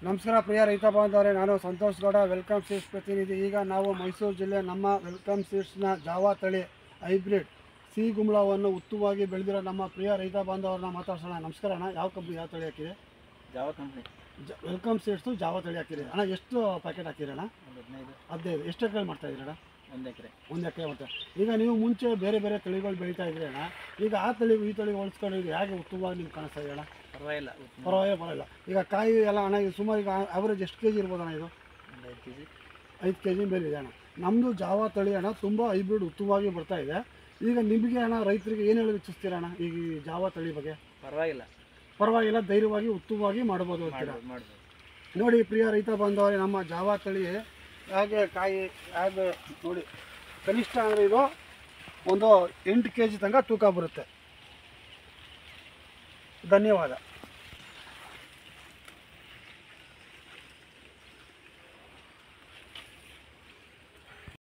ನಮಸ್ಕಾರ ಪ್ರಿಯ ರೈತ ಬಾಂಧವರೇ ನಾನು ಸಂತೋಷ್ ಗೌಡ ವೆಲ್ಕಮ್ ಸೀಡ್ಸ್ ಪ್ರತಿನಿಧಿ ಈಗ ನಾವು ಮೈಸೂರು ಜಿಲ್ಲೆ ನಮ್ಮ ವೆಲ್ಕಮ್ ಸೀಡ್ಸ್ನ ಜಾವಾ ತಳಿ ಹೈಬ್ರಿಡ್ ಸಿ ಗುಂಬಳವನ್ನು ಉತ್ತಮವಾಗಿ ಬೆಳೆದಿರೋ ನಮ್ಮ ಪ್ರಿಯ ರೈತ ಬಾಂಧವರನ್ನ ಮಾತಾಡ್ಸೋಣ ನಮಸ್ಕಾರ ಅಣ್ಣ ಯಾವ ಕಂಪ್ನಿ ಯಾವ ತಳಿ ಹಾಕಿದೆ ಜಾವ ಕಂಪ್ನಿ ಜ ವೆಲ್ಕಮ್ ಸೀಡ್ಸು ಜಾವಾ ತಳಿ ಹಾಕಿರಿ ಅಣ್ಣ ಎಷ್ಟು ಪ್ಯಾಕೆಟ್ ಹಾಕಿರಿ ಅಣ್ಣ ಒಂದು ಹದಿನೈದು ಹದಿನೈದು ಎಷ್ಟು ಎಕರೆ ಮಾಡ್ತಾ ಇದ್ದೀರಿ ಅಣ್ಣ ಒಂದು ಎಕರೆ ಒಂದು ಎಕರೆ ಮಾಡ್ತಾ ಈಗ ನೀವು ಮುಂಚೆ ಬೇರೆ ಬೇರೆ ತಳಿಗಳು ಬೆಳೀತಾ ಇದ್ರಿ ಅಣ್ಣ ಈಗ ಆ ತಳಿ ಈ ತಳಿ ಹೋಲಿಸ್ಕೊಂಡು ಹೇಗೆ ಉತ್ತಮವಾಗಿ ನಿಮ್ಗೆ ಕಾಣಿಸ್ತಾ ಇದೆ ಅಣ್ಣ ಪರವಾಗಿಲ್ಲ ಉತ್ತಮ. ಪರವಾಗಿಲ್ಲ ಪರವಾಗಿಲ್ಲ ಈಗ ಕಾಯಿ ಎಲ್ಲ ಅಣ್ಣ ಇದು ಸುಮಾರು ಈಗ ಆವ್ರೇಜ್ ಎಷ್ಟು ಕೆ ಜಿ ಇರ್ಬೋದು ಅಣ್ಣ ಇದು ಒಂದು ಐದು ಕೆ ಜಿ ಐದು ಕೆ ಜಿ ಮೇಲೆ ಇದೆ ಅಣ್ಣ ನಮ್ಮದು ಜಾವಾ ತಳಿ ಅಣ್ಣ ತುಂಬ ಹೈಬ್ರಿಡ್ ಉತ್ತಮವಾಗಿ ಬರ್ತಾ ಇದೆ ಈಗ ನಿಮಗೆ ಅಣ್ಣ ರೈತರಿಗೆ ಏನು ಹೇಳಿ ಇಚ್ಛಿಸ್ತೀರ ಅಣ್ಣ ಈಗ ಈ ಜಾವಾ ತಳಿ ಬಗ್ಗೆ ಪರವಾಗಿಲ್ಲ ಪರವಾಗಿಲ್ಲ ಧೈರ್ಯವಾಗಿ ಉತ್ತಮವಾಗಿ ಮಾಡ್ಬೋದು ಅಂತೀರಾ ಮಾಡ್ಬೋದು ಮಾಡ್ಬೋದು ನೋಡಿ ಪ್ರಿಯ ರೈತ ಬಾಂಧವರೇ ನಮ್ಮ ಜಾವಾ ತಳಿ ಹೇಗೆ ಕಾಯಿ ಹೇಗೆ ನೋಡಿ ಕನಿಷ್ಠ ಅಂದರೆ ಇದು ಒಂದು ಎಂಟು ಕೆ ಜಿ ತನಕ ತೂಕ ಬರುತ್ತೆ ಧನ್ಯವಾದ